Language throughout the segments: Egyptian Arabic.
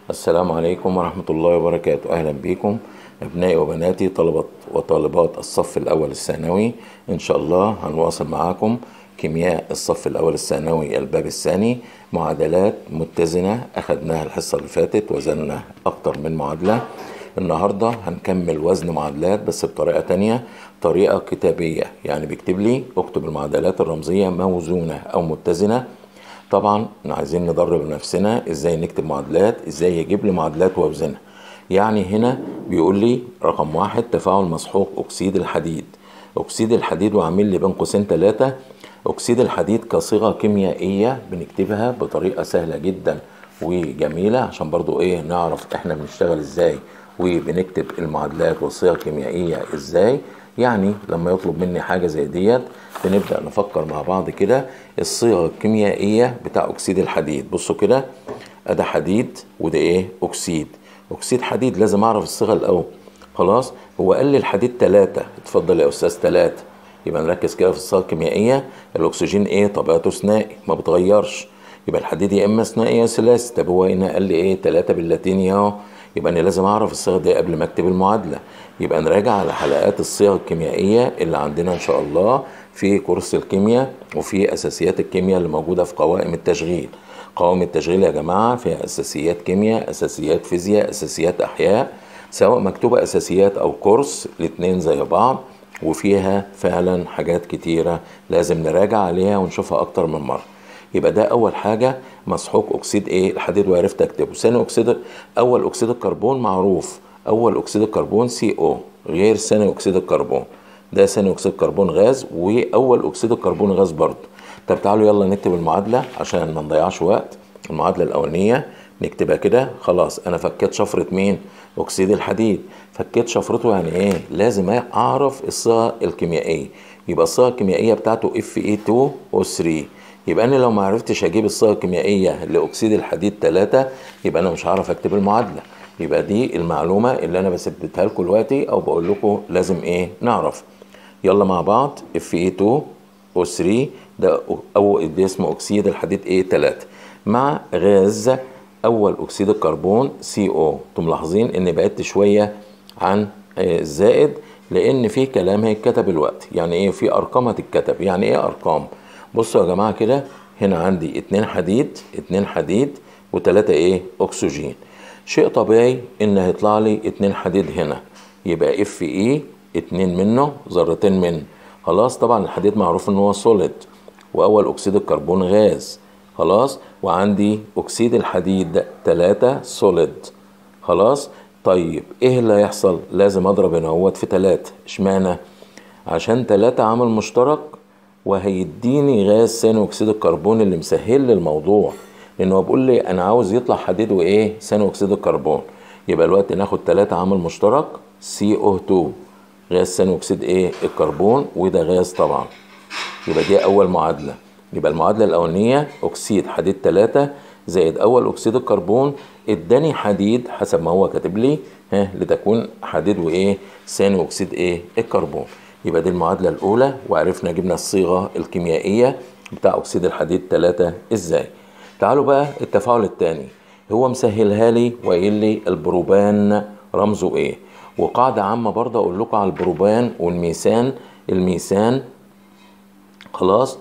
السلام عليكم ورحمة الله وبركاته أهلا بكم أبنائي وبناتي طلبة وطالبات الصف الأول الثانوي إن شاء الله هنواصل معاكم كيمياء الصف الأول الثانوي الباب الثاني معادلات متزنة أخدناها الحصة اللي فاتت وزننا أكتر من معادلة النهاردة هنكمل وزن معادلات بس بطريقة تانية طريقة كتابية يعني بيكتب لي اكتب المعادلات الرمزية موزونة أو متزنة طبعا عايزين ندرب نفسنا ازاي نكتب معادلات ازاي يجيب لي معادلات واوزنها يعني هنا بيقول لي رقم واحد تفاعل مسحوق اكسيد الحديد اكسيد الحديد وعامل لي بين قوسين ثلاثة اكسيد الحديد كصيغة كيميائية بنكتبها بطريقة سهلة جدا وجميلة عشان برضو ايه نعرف احنا بنشتغل ازاي وبنكتب المعادلات والصيغ الكيميائية ازاي يعني لما يطلب مني حاجة زي ديت بنبدأ نفكر مع بعض كده الصيغة الكيميائية بتاع أكسيد الحديد بصوا كده أده حديد وده إيه أكسيد أكسيد حديد لازم أعرف الصيغة الأول خلاص هو قال لي الحديد تلاتة اتفضل يا أستاذ تلاتة يبقى نركز كده في الصيغة الكيميائية الأكسجين إيه طبيعته ثنائي ما بتغيرش يبقى الحديد يا إما ثنائي يا ثلاثي طب هو هنا قال لي إيه تلاتة باللاتيني أهو يبقى أنا لازم أعرف الصيغة دي قبل ما أكتب المعادلة يبقى نراجع على حلقات الصيغ الكيميائية اللي عندنا إن شاء الله في كورس الكيمياء وفي أساسيات الكيمياء اللي موجودة في قوائم التشغيل قوائم التشغيل يا جماعة فيها أساسيات كيمياء أساسيات فيزياء أساسيات أحياء سواء مكتوبة أساسيات أو كورس الاتنين زي بعض وفيها فعلا حاجات كتيرة لازم نراجع عليها ونشوفها أكتر من مرة يبقى ده أول حاجة مسحوق أكسيد إيه الحديد وعرفت أكتبه ثاني أكسيد أول أكسيد الكربون معروف أول أكسيد الكربون سي أو غير ثاني أكسيد الكربون ده ثاني اكسيد الكربون غاز واول اكسيد الكربون غاز برضه طب تعالوا يلا نكتب المعادله عشان ما نضيعش وقت المعادله الاولانيه نكتبها كده خلاص انا فكيت شفره مين اكسيد الحديد فكيت شفرته يعني ايه لازم اعرف الصيغه الكيميائيه يبقى الصيغه الكيميائيه بتاعته اف اي 2 او 3 يبقى انا لو ما عرفتش اجيب الصيغه الكيميائيه لاكسيد الحديد 3 يبقى انا مش هعرف اكتب المعادله يبقى دي المعلومه اللي انا بثبتها لكم دلوقتي او بقول لكم لازم ايه نعرف يلا مع بعض Fe2 O3 ده أو ده اسمه أكسيد الحديد A3 مع غاز أول أكسيد الكربون CO انتم ملاحظين إن بعدت شوية عن الزائد لأن في كلام هيتكتب الوقت يعني إيه في أرقام هتتكتب يعني إيه أرقام بصوا يا جماعة كده هنا عندي اتنين حديد اتنين حديد وتلاتة إيه أكسجين شيء طبيعي إن هيطلع لي اتنين حديد هنا يبقى اف اي اتنين منه ذرتين منه خلاص طبعا الحديد معروف ان هو سوليد واول اكسيد الكربون غاز خلاص وعندي اكسيد الحديد تلاتة سوليد خلاص طيب ايه اللي هيحصل لازم اضرب هنا اهوت في تلاتة اشمعنى عشان تلاتة عامل مشترك وهيديني غاز ثاني اكسيد الكربون اللي مسهل لي الموضوع لان هو بيقول لي انا عاوز يطلع حديد وايه ثاني اكسيد الكربون يبقى الوقت ناخد تلاتة عامل مشترك CO2 غاز ثاني اكسيد ايه الكربون وده غاز طبعا يبقى دي اول معادله يبقى المعادله الاولانيه اكسيد حديد 3 زائد اول اكسيد الكربون اداني حديد حسب ما هو كاتب لي ها لتكون حديد وايه ثاني اكسيد ايه الكربون يبقى دي المعادله الاولى وعرفنا جبنا الصيغه الكيميائيه بتاع اكسيد الحديد 3 ازاي تعالوا بقى التفاعل الثاني هو مسهلها لي وقايل لي البروبان رمزه ايه وقاعدة عامة برضه أقول لكم على البروبان والميثان الميثان خلاص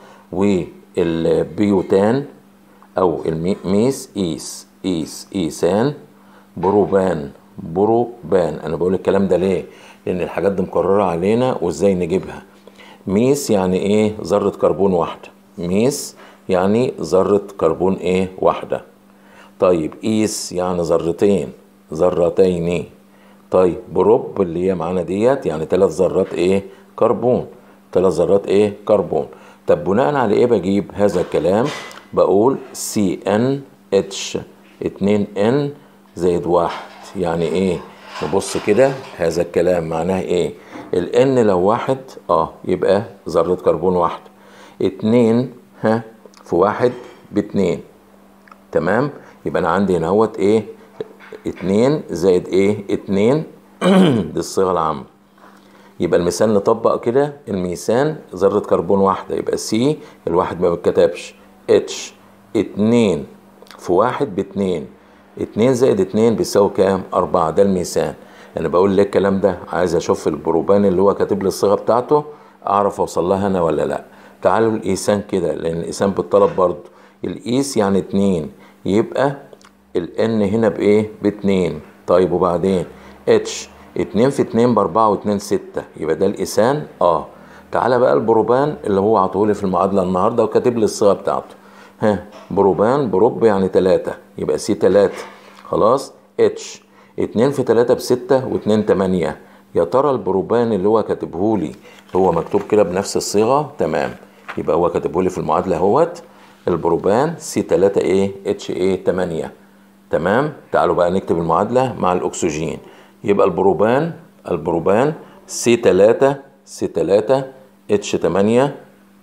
والبيوتان أو الميس إيس إيس إيسان بروبان بروبان أنا بقول الكلام ده ليه؟ لأن الحاجات دي مكررة علينا وإزاي نجيبها ميس يعني إيه ذرة كربون واحدة ميس يعني ذرة كربون إيه واحدة طيب إيس يعني ذرتين ذرتين طيب بروب اللي هي معانا ديت يعني ثلاث ذرات ايه كربون ثلاث ذرات ايه كربون طب بناء على ايه بجيب هذا الكلام بقول سي ان اتش 2 ان زائد واحد يعني ايه نبص كده هذا الكلام معناه ايه الان لو واحد اه يبقى ذرة كربون واحدة اتنين ها في واحد باتنين تمام يبقى انا عندي هنا اهوت ايه اتنين زائد ايه اتنين دي الصيغة العامة يبقى الميثان نطبق كده الميثان ذرة كربون واحدة يبقى سي الواحد ما بيتكتبش اتش اتنين في واحد باتنين اتنين زائد اتنين بيساوي كام أربعة ده الميزان أنا بقول ليه الكلام ده عايز أشوف البروبان اللي هو كاتب لي الصيغة بتاعته أعرف أوصل لها أنا ولا لأ تعالوا القيسان كده لأن القيسان بالطلب برضه القيس يعني اتنين يبقى الان هنا بايه باتنين طيب وبعدين اتش اتنين في اتنين باربعة واتنين ستة يبقى ده الإيسان اه تعالى بقى البروبان اللي هو عطولي في المعادلة النهاردة وكاتب لي الصيغة بتاعته ها بروبان بروب يعني تلاتة يبقى سي تلاتة خلاص اتش اتنين في تلاتة بستة واتنين تمانية يا ترى البروبان اللي هو كاتبهولي هو مكتوب كده بنفس الصيغة تمام يبقى هو كاتبهولي في المعادلة اهوت البروبان سي 3 ايه اتش ايه 8 تمام تعالوا بقى نكتب المعادلة مع الأكسجين يبقى البروبان البروبان سي 3 سي 3 اتش 8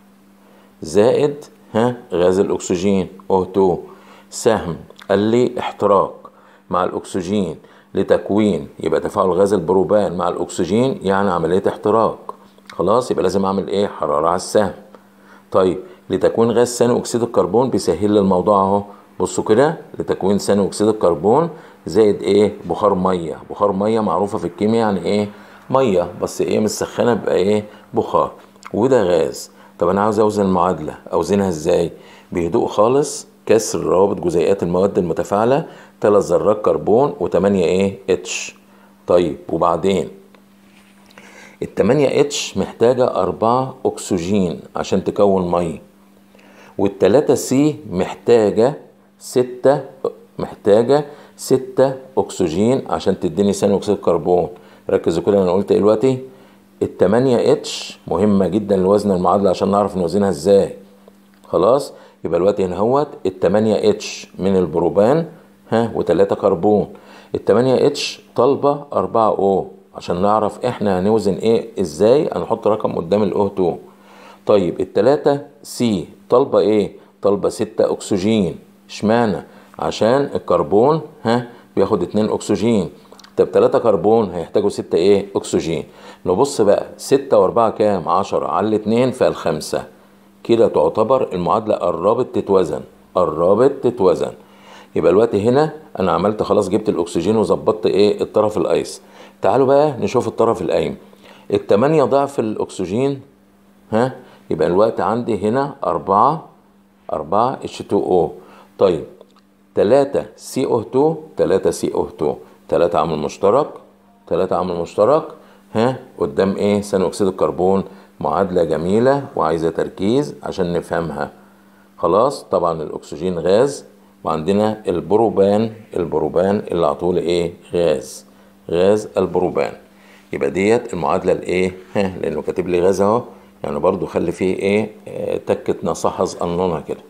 زائد ها غاز الأكسجين O2 سهم قال لي احتراق مع الأكسجين لتكوين يبقى تفاعل غاز البروبان مع الأكسجين يعني عملية احتراق خلاص يبقى لازم أعمل إيه حرارة على السهم طيب لتكوين غاز ثاني اكسيد الكربون بيسهل لي الموضوع اهو بصوا كده لتكوين ثاني اكسيد الكربون زائد ايه بخار ميه بخار ميه معروفه في الكيمياء يعني ايه ميه بس ايه مسخنه بيبقى ايه بخار وده غاز طب انا عاوز اوزن المعادله اوزنها ازاي بهدوء خالص كسر روابط جزيئات المواد المتفاعله ثلاث ذرات كربون و8 ايه اتش طيب وبعدين التمانية اتش محتاجة أربعة أكسجين عشان تكون مية والتلاتة سي محتاجة ستة محتاجة ستة أكسجين عشان تديني ثاني أكسيد الكربون ركزوا كده أنا قلت إيه دلوقتي التمانية اتش مهمة جدا لوزن المعادلة عشان نعرف نوزنها إزاي خلاص يبقى الوقت هنا هوت التمانية اتش من البروبان ها وتلاتة كربون التمانية اتش طالبة أربعة أو عشان نعرف احنا هنوزن ايه ازاي هنحط رقم قدام الاو 2 طيب التلاتة سي طالبة ايه طالبة ستة اكسجين اشمعنى عشان الكربون ها بياخد اتنين اكسجين طب تلاتة كربون هيحتاجوا ستة ايه اكسجين نبص بقى ستة واربعة كام عشرة على الاتنين فالخمسة كده تعتبر المعادلة قربت تتوزن قربت تتوزن يبقى الوقت هنا انا عملت خلاص جبت الاكسجين وظبطت ايه الطرف الايس تعالوا بقى نشوف الطرف القايم التمانية ضعف الأكسجين ها يبقى الوقت عندي هنا أربعة أربعة H2O طيب تلاتة CO2 تلاتة CO2 تلاتة عامل مشترك تلاتة عامل مشترك ها قدام ايه ثاني أكسيد الكربون معادلة جميلة وعايزة تركيز عشان نفهمها خلاص طبعا الأكسجين غاز وعندنا البروبان البروبان اللي عطوله ايه غاز غاز البروبان يبقى ديت المعادله الايه ها لانه كاتب لي غاز اهو يعني برضو خلي فيه ايه آه، تكه نصحى صغننه كده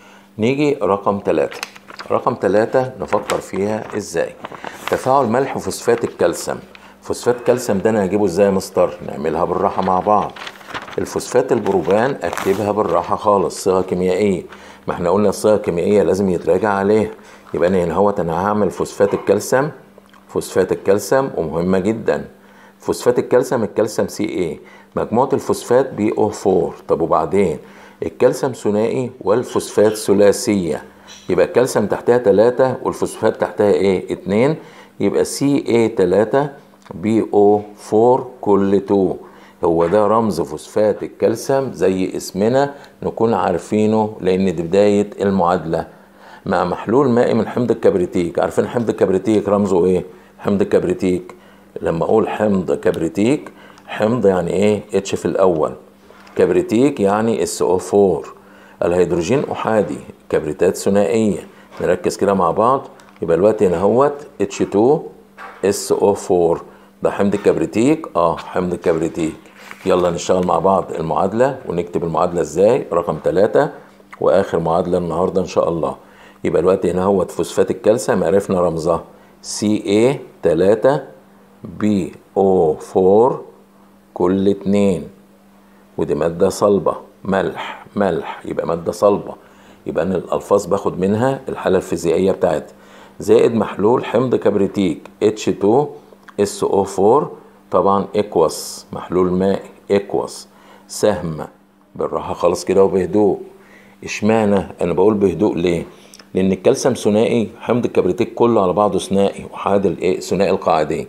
نيجي رقم ثلاثة رقم ثلاثة نفكر فيها ازاي تفاعل ملح وفوسفات الكالسيوم فوسفات كالسيوم ده انا هجيبه ازاي يا مستر نعملها بالراحه مع بعض الفوسفات البروبان اكتبها بالراحه خالص صيغه كيميائيه ما احنا قلنا الصيغه الكيميائيه لازم يتراجع عليها يبقى انا هنا اهوت انا هعمل فوسفات الكالسيوم فوسفات الكالسيوم ومهمة جدا فوسفات الكالسيوم الكالسيوم سي ايه مجموعة الفوسفات بي او 4 طب وبعدين الكالسيوم ثنائي والفوسفات ثلاثية يبقى الكالسيوم تحتها 3 والفوسفات تحتها ايه 2 يبقى سي اي 3 بي او 4 كل 2 هو ده رمز فوسفات الكالسيوم زي اسمنا نكون عارفينه لان دي بداية المعادلة مع محلول مائي من حمض الكبريتيك عارفين حمض الكبريتيك رمزه ايه حمض الكبريتيك لما اقول حمض كبريتيك حمض يعني ايه اتش في الاول كبريتيك يعني اس او 4 الهيدروجين احادي كبريتات ثنائيه نركز كده مع بعض يبقى الوقت هنا اهوت اتش 2 اس او 4 ده حمض الكبريتيك اه حمض الكبريتيك يلا نشتغل مع بعض المعادله ونكتب المعادله ازاي رقم 3 واخر معادله النهارده ان شاء الله يبقى الوقت هنا هو فوسفات الكالسيوم عرفنا رمزها سي اي 3 بي او 4 كل اتنين ودي مادة صلبة ملح ملح يبقى مادة صلبة يبقى أنا الألفاظ باخد منها الحالة الفيزيائية بتاعتها زائد محلول حمض كبريتيك H2SO4 طبعا اكوس محلول مائي اكوس سهم بالراحة خالص كده وبهدوء اشمعنى انا بقول بهدوء ليه لان الكالسيوم ثنائي حمض الكبريتيك كله على بعضه ثنائي وحاد الايه ثنائي القاعدين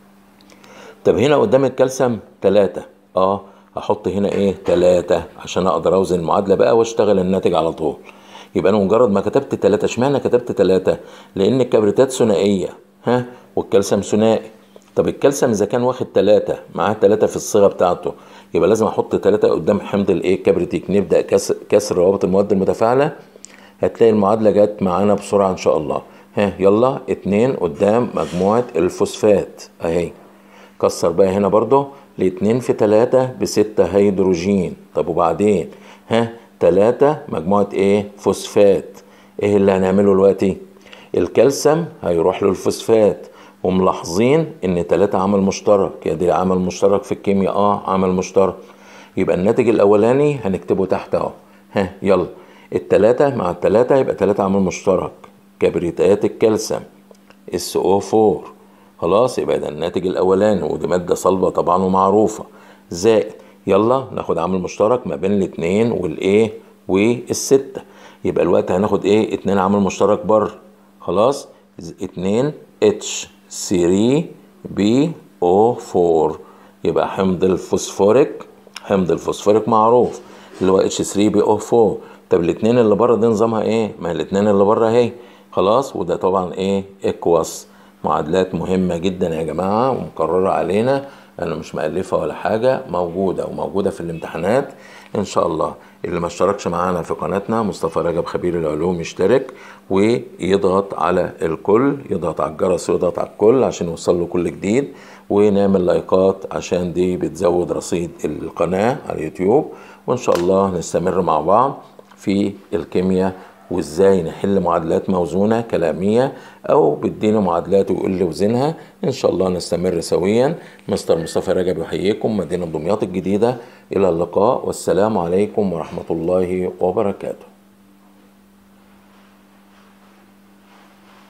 طب هنا قدام الكالسيوم تلاتة اه هحط هنا ايه تلاتة عشان اقدر اوزن المعادلة بقى واشتغل الناتج على طول يبقى انا مجرد ما كتبت تلاتة اشمعنى كتبت تلاتة لان الكبريتات ثنائية ها والكالسيوم ثنائي طب الكالسيوم اذا كان واخد تلاتة معاه تلاتة في الصيغة بتاعته يبقى لازم احط تلاتة قدام حمض الايه الكبريتيك نبدأ كسر, كسر روابط المواد المتفاعلة هتلاقي المعادلة جت معانا بسرعة ان شاء الله ها يلا اتنين قدام مجموعة الفوسفات اهي كسر بقى هنا برضو لاتنين في تلاتة بستة هيدروجين طب وبعدين ها تلاتة مجموعة ايه فوسفات ايه اللي هنعمله دلوقتي الكالسيوم هيروح له الفوسفات وملاحظين ان تلاتة عمل مشترك يا دي عمل مشترك في الكيمياء اه عمل مشترك يبقى الناتج الاولاني هنكتبه تحت اهو ها يلا التلاتة مع التلاتة يبقى تلاتة عمل مشترك كبريتات الكالسيوم اس او 4 خلاص يبقى ده الناتج الاولاني ودي ماده صلبه طبعا ومعروفه زائد يلا ناخد عامل مشترك ما بين الاثنين والايه والستة يبقى الوقت هناخد ايه اتنين عامل مشترك بره خلاص اتنين اتش 3 بي او 4 يبقى حمض الفوسفوريك حمض الفوسفوريك معروف اللي هو اتش 3 بي او 4 طب الاثنين اللي بره دي نظامها ايه ما الاثنين اللي بره اهي خلاص وده طبعا ايه اكواس معادلات مهمة جدا يا جماعة ومكررة علينا أنا مش مألفة ولا حاجة موجودة وموجودة في الامتحانات إن شاء الله اللي ما اشتركش معانا في قناتنا مصطفى رجب خبير العلوم يشترك ويضغط على الكل يضغط على الجرس ويضغط على الكل عشان يوصل له كل جديد ونعمل لايكات عشان دي بتزود رصيد القناة على اليوتيوب وإن شاء الله نستمر مع بعض في الكيمياء وازاي نحل معادلات موزونة كلامية او بيدينا معادلات ويقول لي وزنها ان شاء الله نستمر سويا مستر مصطفى رجب يحييكم مدينة دمياط الجديدة الى اللقاء والسلام عليكم ورحمة الله وبركاته